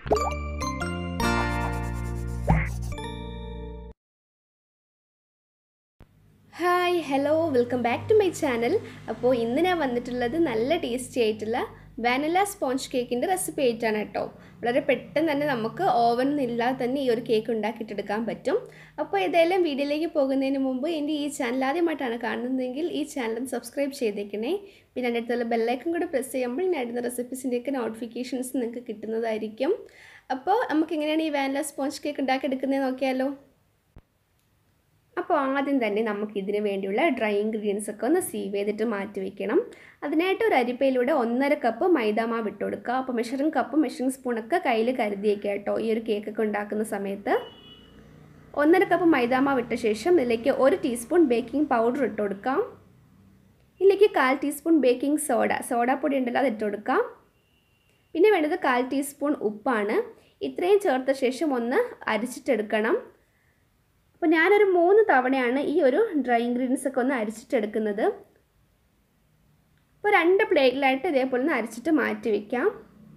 hi hello welcome back to my channel അപ്പോൾ ഇന്ന് ഞാൻ വന്നിട്ടുള്ളത് നല്ല ടേസ്റ്റി ആയിട്ടുള്ള വാനില സ്പോഞ്ച് കേക്കിൻ്റെ റെസിപ്പി ആയിട്ടാണ് കേട്ടോ വളരെ പെട്ടെന്ന് തന്നെ നമുക്ക് ഓവൻ ഇല്ലാതെ തന്നെ ഈ ഒരു കേക്ക് ഉണ്ടാക്കിയിട്ടെടുക്കാൻ പറ്റും അപ്പോൾ ഏതായാലും വീഡിയോയിലേക്ക് പോകുന്നതിന് മുമ്പ് എൻ്റെ ഈ ചാനൽ ആദ്യമായിട്ടാണ് കാണുന്നതെങ്കിൽ ഈ ചാനൽ സബ്സ്ക്രൈബ് ചെയ്തേക്കണേ പിന്നെ എൻ്റെ അടുത്തുള്ള ബെല്ലൈക്കൺ കൂടെ പ്രസ് ചെയ്യുമ്പോൾ ഞാൻ ഇടുന്ന റെസിപ്പീസിൻ്റെയൊക്കെ നോട്ടിഫിക്കേഷൻസ് നിങ്ങൾക്ക് കിട്ടുന്നതായിരിക്കും അപ്പോൾ നമുക്ക് എങ്ങനെയാണ് ഈ വാനില സ്പോഞ്ച് കേക്ക് ഉണ്ടാക്കിയെടുക്കുന്നത് നോക്കിയാലോ അപ്പോൾ ആദ്യം തന്നെ നമുക്ക് ഇതിന് വേണ്ടിയുള്ള ഡ്രൈ ഇൻഗ്രീഡിയൻസ് ഒക്കെ ഒന്ന് സീവ് ചെയ്തിട്ട് മാറ്റി വെക്കണം അതിനായിട്ട് ഒരു അരിപ്പയിലൂടെ ഒന്നര കപ്പ് മൈദാമാവ് ഇട്ട് കൊടുക്കുക അപ്പോൾ മെഷറിംഗ് കപ്പും മെഷറിംഗ് സ്പൂണൊക്കെ കയ്യിൽ കരുതി വയ്ക്കുക കേട്ടോ ഈ ഒരു കേക്കൊക്കെ ഉണ്ടാക്കുന്ന സമയത്ത് ഒന്നര കപ്പ് മൈദാമാവ് ഇട്ട ശേഷം ഇതിലേക്ക് ഒരു ടീസ്പൂൺ ബേക്കിംഗ് പൗഡർ ഇട്ട് കൊടുക്കാം ഇതിലേക്ക് കാൽ ടീസ്പൂൺ ബേക്കിംഗ് സോഡ സോഡാപ്പൊടി ഉണ്ടല്ലോ അത് ഇട്ട് കൊടുക്കാം പിന്നെ വേണ്ടത് കാൽ ടീസ്പൂൺ ഉപ്പാണ് ഇത്രയും ചേർത്ത ശേഷം ഒന്ന് അരിച്ചിട്ടെടുക്കണം അപ്പോൾ ഞാനൊരു മൂന്ന് തവണയാണ് ഈ ഒരു ഡ്രൈ ഇൻഗ്രീഡിയൻസ് ഒക്കെ ഒന്ന് അരിച്ചിട്ടെടുക്കുന്നത് അപ്പോൾ രണ്ട് പ്ലേറ്റിലായിട്ട് ഇതേപോലെ ഒന്ന് അരിച്ചിട്ട് മാറ്റി വയ്ക്കാം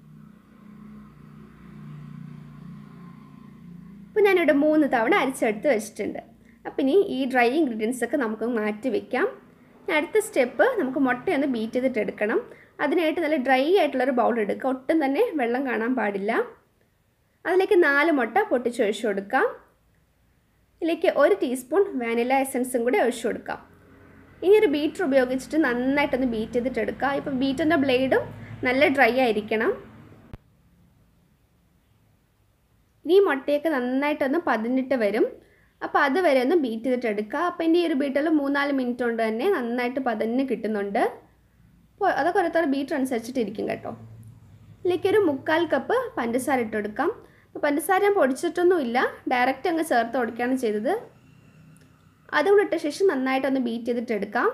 അപ്പോൾ ഞാനിവിടെ മൂന്ന് തവണ അരിച്ചെടുത്ത് വെച്ചിട്ടുണ്ട് അപ്പം ഇനി ഈ ഡ്രൈ ഇൻഗ്രീഡിയൻസ് ഒക്കെ നമുക്ക് മാറ്റി വയ്ക്കാം അടുത്ത സ്റ്റെപ്പ് നമുക്ക് മുട്ടയൊന്ന് ബീറ്റ് ചെയ്തിട്ട് എടുക്കണം അതിനായിട്ട് നല്ല ഡ്രൈ ആയിട്ടുള്ളൊരു ബൗൾ എടുക്കുക ഒട്ടും തന്നെ വെള്ളം കാണാൻ പാടില്ല അതിലേക്ക് നാല് മുട്ട പൊട്ടിച്ച് ഒഴിച്ചു കൊടുക്കാം ഇതിലേക്ക് ഒരു ടീസ്പൂൺ വാനില എസൻസും കൂടി ഒഴിച്ചു കൊടുക്കാം ഇനി ഒരു ബീറ്റർ ഉപയോഗിച്ചിട്ട് നന്നായിട്ടൊന്ന് ബീറ്റ് ചെയ്തിട്ട് എടുക്കുക ഇപ്പം ബീറ്ററിൻ്റെ ബ്ലേഡും നല്ല ഡ്രൈ ആയിരിക്കണം ഇനി ഈ മുട്ടയൊക്കെ നന്നായിട്ടൊന്ന് പതിഞ്ഞിട്ട് വരും അപ്പോൾ അതുവരെ ഒന്ന് ബീറ്റ് ചെയ്തിട്ട് എടുക്കുക അപ്പോൾ എൻ്റെ ഈ ഒരു ബീറ്ററിൽ മൂന്നാല് മിനിറ്റ് കൊണ്ട് തന്നെ നന്നായിട്ട് പതഞ്ഞ് കിട്ടുന്നുണ്ട് അപ്പോൾ അതൊക്കെ ഓരോരുത്തരുടെ ബീറ്റർ അനുസരിച്ചിട്ടിരിക്കും കേട്ടോ ഇതിലേക്ക് ഒരു മുക്കാൽ കപ്പ് പഞ്ചസാര ഇട്ട് കൊടുക്കാം അപ്പോൾ പഞ്ചസാര ഞാൻ പൊടിച്ചിട്ടൊന്നുമില്ല ഡയറക്റ്റ് അങ്ങ് ചേർത്ത് കൊടുക്കുകയാണ് ചെയ്തത് അതും കൂടെ ഇട്ട ശേഷം നന്നായിട്ടൊന്ന് ബീറ്റ് ചെയ്തിട്ട് എടുക്കാം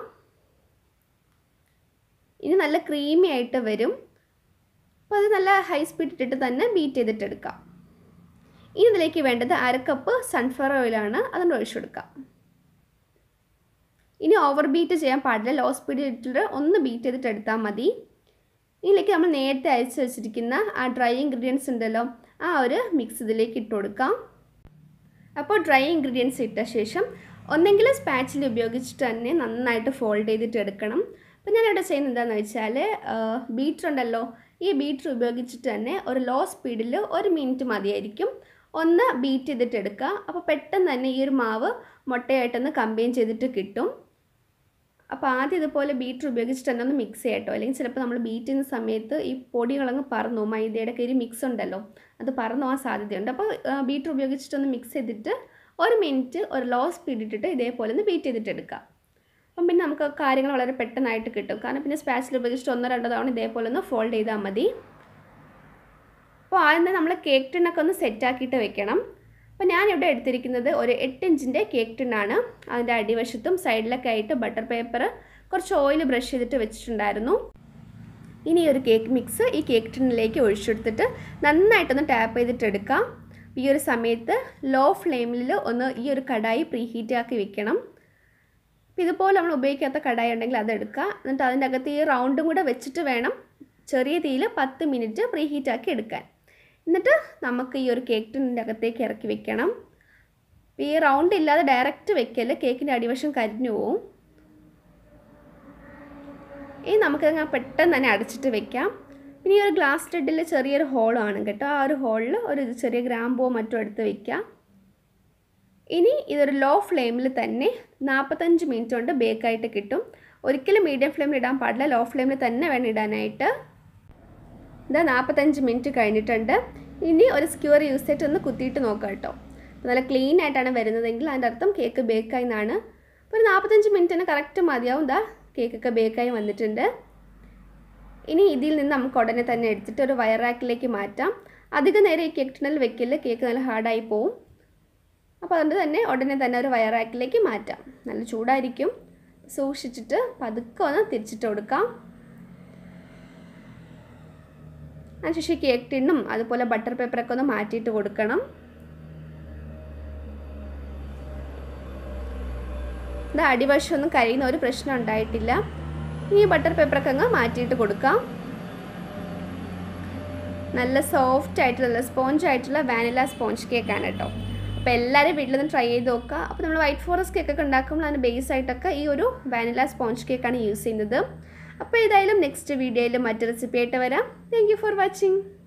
ഇനി നല്ല ക്രീമി ആയിട്ട് വരും അപ്പോൾ അത് നല്ല ഹൈ സ്പീഡ് ഇട്ടിട്ട് തന്നെ ബീറ്റ് ചെയ്തിട്ട് എടുക്കാം ഇനി ഇതിലേക്ക് വേണ്ടത് അര കപ്പ് സൺഫ്ലവർ ഓയിലാണ് അതുകൊണ്ട് ഒഴിച്ചു കൊടുക്കാം ഇനി ഓവർ ബീറ്റ് ചെയ്യാൻ പാടില്ല ലോ സ്പീഡിൽ ഇട്ടിട്ട് ഒന്ന് ബീറ്റ് ചെയ്തിട്ട് എടുത്താൽ മതി ഇതിലേക്ക് നമ്മൾ നേരത്തെ അരിച്ച് വെച്ചിരിക്കുന്ന ആ ഡ്രൈ ഇൻഗ്രീഡിയൻസ് ഉണ്ടല്ലോ ആ ഒരു മിക്സ് ഇതിലേക്ക് ഇട്ട് കൊടുക്കാം അപ്പോൾ ഡ്രൈ ഇൻഗ്രീഡിയൻസ് ഇട്ട ശേഷം ഒന്നെങ്കിൽ സ്പാച്ചിൽ ഉപയോഗിച്ചിട്ട് തന്നെ നന്നായിട്ട് ഫോൾഡ് ചെയ്തിട്ട് എടുക്കണം അപ്പോൾ ഞാനിവിടെ ചെയ്യുന്നത് എന്താണെന്ന് വെച്ചാൽ ബീറ്റർ ഉണ്ടല്ലോ ഈ ബീറ്റർ ഉപയോഗിച്ചിട്ട് തന്നെ ഒരു ലോ സ്പീഡിൽ ഒരു മിനിറ്റ് മതിയായിരിക്കും ഒന്ന് ബീറ്റ് ചെയ്തിട്ട് എടുക്കുക അപ്പോൾ പെട്ടെന്ന് തന്നെ ഈ ഒരു മാവ് മുട്ടയായിട്ടൊന്ന് കമ്പൈൻ ചെയ്തിട്ട് കിട്ടും അപ്പോൾ ആദ്യം ഇതുപോലെ ബീറ്റർ ഉപയോഗിച്ചിട്ട് തന്നെ ഒന്ന് മിക്സ് ചെയ്യട്ടോ അല്ലെങ്കിൽ ചിലപ്പോൾ നമ്മൾ ബീറ്റ് ചെയ്യുന്ന സമയത്ത് ഈ പൊടികളങ്ങ് പറന്നു മൈദയുടെ ഒക്കെ ഒരു മിക്സ് ഉണ്ടല്ലോ അത് പറന്നു പോകാൻ സാധ്യതയുണ്ട് അപ്പോൾ ബീറ്റർ ഉപയോഗിച്ചിട്ടൊന്ന് മിക്സ് ചെയ്തിട്ട് ഒരു മിനിറ്റ് ഒരു ലോ സ്പീഡ് ഇട്ടിട്ട് ഇതേപോലെ ഒന്ന് ബീറ്റ് ചെയ്തിട്ട് എടുക്കാം അപ്പം പിന്നെ നമുക്ക് കാര്യങ്ങൾ വളരെ പെട്ടെന്നായിട്ട് കിട്ടും കാരണം പിന്നെ സ്പാച്ചിൽ ഉപയോഗിച്ചിട്ട് ഒന്നോ രണ്ടോ തവണ ഇതേപോലെ ഒന്ന് ഫോൾഡ് ചെയ്താൽ മതി അപ്പോൾ ആദ്യം നമ്മൾ കേക്ക് ടിന്നൊക്കെ ഒന്ന് സെറ്റാക്കിയിട്ട് വെക്കണം അപ്പോൾ ഞാനിവിടെ എടുത്തിരിക്കുന്നത് ഒരു എട്ട് ഇഞ്ചിൻ്റെ കേക്ക് ടിന്നാണ് അതിൻ്റെ അടിവശത്തും സൈഡിലൊക്കെ ആയിട്ട് ബട്ടർ പേപ്പർ കുറച്ച് ഓയിൽ ബ്രഷ് ചെയ്തിട്ട് വെച്ചിട്ടുണ്ടായിരുന്നു ഇനി ഈ ഒരു കേക്ക് മിക്സ് ഈ കേക്ക് ടിന്നിലേക്ക് ഒഴിച്ചെടുത്തിട്ട് നന്നായിട്ടൊന്ന് ടാപ്പ് ചെയ്തിട്ട് എടുക്കാം ഈ ഒരു സമയത്ത് ലോ ഫ്ലെയിമിൽ ഒന്ന് ഈ ഒരു കടായി പ്രീ ഹീറ്റ് ആക്കി വെക്കണം അപ്പോൾ ഇതുപോലെ നമ്മൾ ഉപയോഗിക്കാത്ത കടായി ഉണ്ടെങ്കിൽ അതെടുക്കുക എന്നിട്ട് അതിൻ്റെ അകത്ത് ഈ റൗണ്ടും കൂടെ വെച്ചിട്ട് വേണം ചെറിയ തീയിൽ പത്ത് മിനിറ്റ് പ്രീ ഹീറ്റ് ആക്കി എടുക്കാൻ എന്നിട്ട് നമുക്ക് ഈ ഒരു കേക്ക് ടിന്നിൻ്റെ അകത്തേക്ക് ഇറക്കി വെക്കണം ഈ റൗണ്ട് ഇല്ലാതെ ഡയറക്റ്റ് വെക്കല് കേക്കിൻ്റെ അടിവശം കരിഞ്ഞു പോവും ഇനി നമുക്കത് പെട്ടെന്ന് തന്നെ അടച്ചിട്ട് വെക്കാം പിന്നെ ഈ ഒരു ഗ്ലാസ് ലിഡിൽ ചെറിയൊരു ഹോളാണ് കേട്ടോ ആ ഒരു ഹോളിൽ ഒരു ചെറിയ ഗ്രാമ്പോ മറ്റോ എടുത്ത് വെക്കാം ഇനി ഇതൊരു ലോ ഫ്ലെയിമിൽ തന്നെ നാൽപ്പത്തഞ്ച് മിനിറ്റ് കൊണ്ട് ബേക്കായിട്ട് കിട്ടും ഒരിക്കലും മീഡിയം ഫ്ലെയിമിൽ ഇടാൻ പാടില്ല ലോ ഫ്ലെയിമിൽ തന്നെ വേണം ഇടാനായിട്ട് ഇതാ നാൽപ്പത്തഞ്ച് മിനിറ്റ് കഴിഞ്ഞിട്ടുണ്ട് ഇനി ഒരു സ്ക്യൂർ യൂസ് ചെയ്തിട്ട് ഒന്ന് കുത്തിയിട്ട് നോക്കാം കേട്ടോ നല്ല ക്ലീൻ ആയിട്ടാണ് വരുന്നതെങ്കിൽ അതിൻ്റെ അർത്ഥം കേക്ക് ബേക്കായി എന്നാണ് അപ്പോൾ ഒരു നാൽപ്പത്തഞ്ച് മിനിറ്റിന് കറക്റ്റ് മതിയാവും ഇതാ കേക്കൊക്കെ ബേക്കായി വന്നിട്ടുണ്ട് ഇനി ഇതിൽ നിന്ന് നമുക്ക് ഉടനെ തന്നെ എടുത്തിട്ട് ഒരു വയറാക്കിലേക്ക് മാറ്റാം അധിക നേരം ഈ കേക്ക് ടിന്നിൽ വെക്കില്ല കേക്ക് നല്ല ഹാർഡായി പോവും അപ്പോൾ അതുകൊണ്ട് തന്നെ ഉടനെ തന്നെ ഒരു വയറാക്കിലേക്ക് മാറ്റാം നല്ല ചൂടായിരിക്കും സൂക്ഷിച്ചിട്ട് പതുക്കെ ഒന്ന് തിരിച്ചിട്ട് കൊടുക്കാം അതിനുശേഷം കേക്ക് ടിന്നും അതുപോലെ ബട്ടർ പേപ്പറൊക്കെ ഒന്ന് മാറ്റിയിട്ട് കൊടുക്കണം ഇത് അടിവശമൊന്നും കഴിയുന്ന ഒരു പ്രശ്നം ഉണ്ടായിട്ടില്ല ഇനി ബട്ടർ പേപ്പറൊക്കെ അങ്ങ് മാറ്റിയിട്ട് കൊടുക്കാം നല്ല സോഫ്റ്റ് ആയിട്ടുള്ള നല്ല സ്പോഞ്ച് ആയിട്ടുള്ള വാനില സ്പോഞ്ച് കേക്കാണ് കേട്ടോ അപ്പോൾ എല്ലാവരും വീട്ടിൽ നിന്ന് ട്രൈ ചെയ്ത് നോക്കുക അപ്പോൾ നമ്മൾ വൈറ്റ് ഫോറസ്റ്റ് കേക്കൊക്കെ ഉണ്ടാക്കുമ്പോൾ അതിന് ബേസ് ആയിട്ടൊക്കെ ഈ ഒരു വാനില സ്പോഞ്ച് കേക്കാണ് യൂസ് ചെയ്യുന്നത് അപ്പോൾ ഏതായാലും നെക്സ്റ്റ് വീഡിയോയിൽ മറ്റു റെസിപ്പി ആയിട്ട് വരാം താങ്ക് ഫോർ വാച്ചിങ്